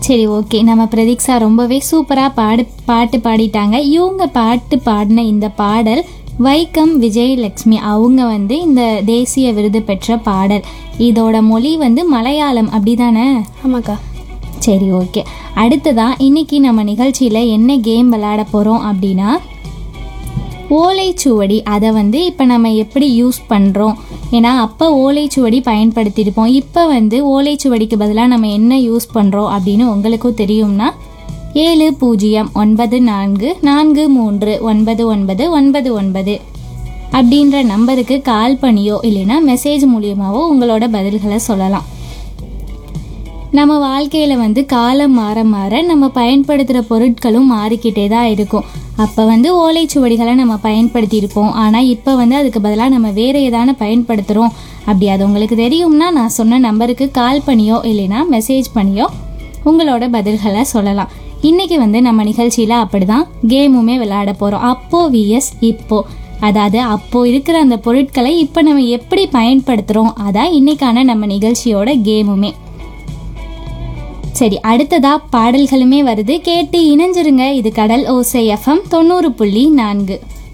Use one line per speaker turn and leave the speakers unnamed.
சரி ஓகே நம்ம பிரதீக்ஷா ரொம்பவே சூப்பராக பாடு பாட்டு பாடிட்டாங்க இவங்க பாட்டு பாடின இந்த பாடல் வைக்கம் விஜயலட்சுமி அவங்க வந்து இந்த தேசிய விருது பெற்ற பாடல் இதோட மொழி வந்து மலையாளம் அப்படிதானே
ஆமாக்கா
சரி ஓகே அடுத்ததா இன்னைக்கு நம்ம நிகழ்ச்சியில் என்ன கேம் விளையாட போகிறோம் அப்படின்னா ஓலைச்சுவடி அதை வந்து இப்போ நம்ம எப்படி யூஸ் பண்ணுறோம் ஏன்னா அப்போ ஓலைச்சுவடி பயன்படுத்தியிருப்போம் இப்போ வந்து ஓலைச்சுவடிக்கு பதிலாக நம்ம என்ன யூஸ் பண்ணுறோம் அப்படின்னு உங்களுக்கும் தெரியும்னா ஏழு பூஜ்ஜியம் ஒன்பது நான்கு நான்கு மூன்று ஒன்பது ஒன்பது ஒன்பது ஒன்பது அப்படின்ற நம்பருக்கு கால் பண்ணியோ இல்லைன்னா மெசேஜ் மூலியமாவோ உங்களோட பதில்களை சொல்லலாம் நம்ம வாழ்க்கையில் வந்து காலம் மாற மாற நம்ம பயன்படுத்துகிற பொருட்களும் மாறிக்கிட்டே தான் இருக்கும் அப்போ வந்து ஓலைச்சுவடிகளை நம்ம பயன்படுத்தியிருப்போம் ஆனால் இப்போ வந்து அதுக்கு பதிலாக நம்ம வேறு ஏதான பயன்படுத்துகிறோம் அப்படி அது உங்களுக்கு தெரியும்னா நான் சொன்ன நம்பருக்கு கால் பண்ணியோ இல்லைன்னா மெசேஜ் பண்ணியோ உங்களோட பதில்களை சொல்லலாம் இன்றைக்கி வந்து நம்ம நிகழ்ச்சியில் அப்படி தான் கேமுமே விளையாட போகிறோம் அப்போ விஎஸ் இப்போ அதாவது அப்போ இருக்கிற அந்த பொருட்களை இப்போ நம்ம எப்படி பயன்படுத்துகிறோம் அதான் இன்னைக்கான நம்ம நிகழ்ச்சியோட கேமுமே சரி அடுத்ததா பாடல்களுமே வருது கேட்டு இணைஞ்சிருங்க இது கடல் ஓசை எஃப்எம் தொண்ணூறு புள்ளி நான்கு